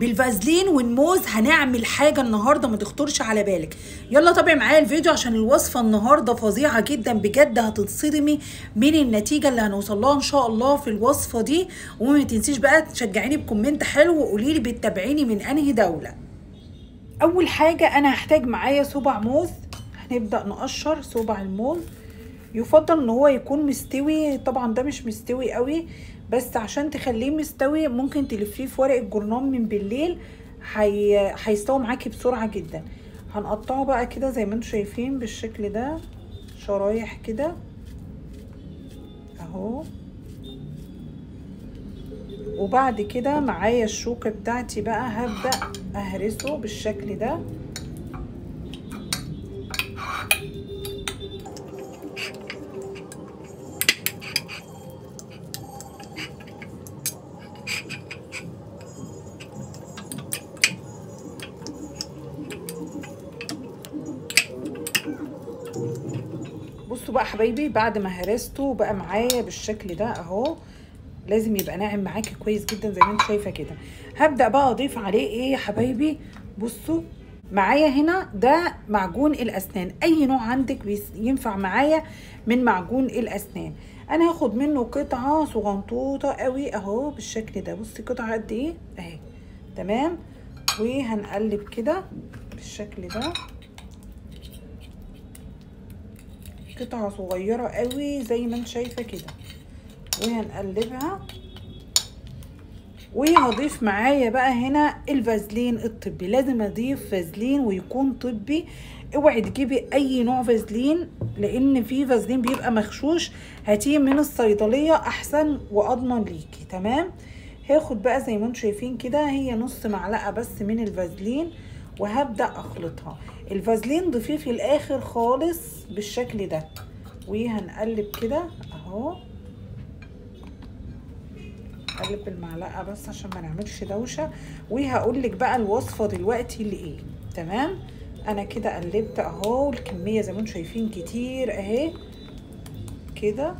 بالفازلين والموز هنعمل حاجه النهارده ما تخطرش على بالك يلا تابعي معايا الفيديو عشان الوصفه النهارده فظيعه جدا بجد هتتصدمي من النتيجه اللي هنوصل لها ان شاء الله في الوصفه دي وما تنسيش بقى تشجعيني بكومنت حلو وقولي لي بتتابعيني من انهي دوله اول حاجه انا هحتاج معايا صبع موز هنبدا نقشر صبع الموز يفضل ان هو يكون مستوي طبعا ده مش مستوي قوي بس عشان تخليه مستوي ممكن تلفيه في ورق الجرنان من بالليل هي... هيستوي معاكي بسرعه جدا هنقطعه بقى كده زي ما انتم شايفين بالشكل ده شرايح كده اهو وبعد كده معايا الشوكه بتاعتي بقى هبدا اهرسه بالشكل ده بصوا بقى حبايبي بعد ما هرسته بقى معايا بالشكل ده اهو لازم يبقى ناعم معاكي كويس جدا زي ما انت شايفه كده هبدا بقى اضيف عليه ايه يا حبايبي بصوا معايا هنا ده معجون الاسنان اي نوع عندك ينفع معايا من معجون الاسنان انا هاخد منه قطعه صغنطوطه قوي اهو بالشكل ده بصي قطعه قد ايه اهي تمام وهنقلب كده بالشكل ده قطعه صغيره قوي زي ما انت شايفه كده وهنقلبها وهضيف معايا بقى هنا الفازلين الطبي لازم اضيف فازلين ويكون طبي اوعي تجيبي اي نوع فازلين لان في فازلين بيبقى مغشوش هاتيه من الصيدليه احسن واضمن ليكي تمام هاخد بقى زي ما انتم شايفين كده هي نص معلقه بس من الفازلين وهبدا اخلطها الفازلين ضيفيه في الاخر خالص بالشكل ده وهنقلب كده اهو اقلب بالمعلقه بس عشان ما نعملش دوشه وهقول لك بقى الوصفه دلوقتي لايه تمام انا كده قلبت اهو الكميه زي ما انتم شايفين كتير اهي كده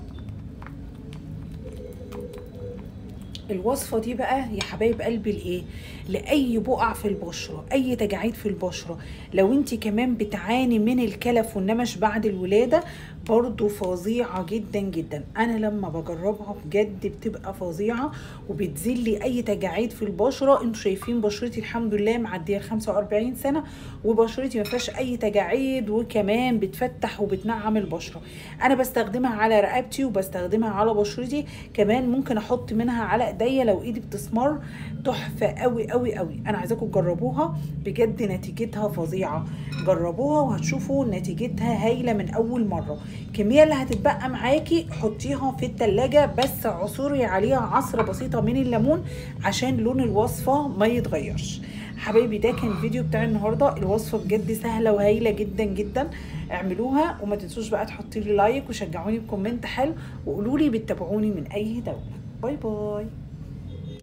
الوصفه دي بقى يا حبايب قلبي لايه لاي بقع في البشره اي تجاعيد في البشره لو انت كمان بتعاني من الكلف والنمش بعد الولاده برضو فظيعه جدا جدا انا لما بجربها بجد بتبقى فظيعه وبتزلي اي تجاعيد في البشره انتوا شايفين بشرتي الحمد لله معديه ال 45 سنه وبشرتي ما فيهاش اي تجاعيد وكمان بتفتح وبتنعم البشره انا بستخدمها على رقبتي وبستخدمها على بشرتي كمان ممكن احط منها على ايديا لو ايدي بتسمر تحفه قوي قوي قوي انا عايزاكم تجربوها بجد نتيجتها فظيعه جربوها وهتشوفوا نتيجتها هايله من اول مره الكميه اللي هتتبقى معاكي حطيها في التلاجة بس عصري عليها عصرة بسيطة من الليمون عشان لون الوصفة ما يتغيرش حبايبي ده كان الفيديو بتاع النهارده الوصفه بجد سهله وهايله جدا جدا اعملوها وما تنسوش بقى تحطوا لي لايك وشجعوني بكومنت حلو وقولوا لي بتتابعوني من اي دوله باي باي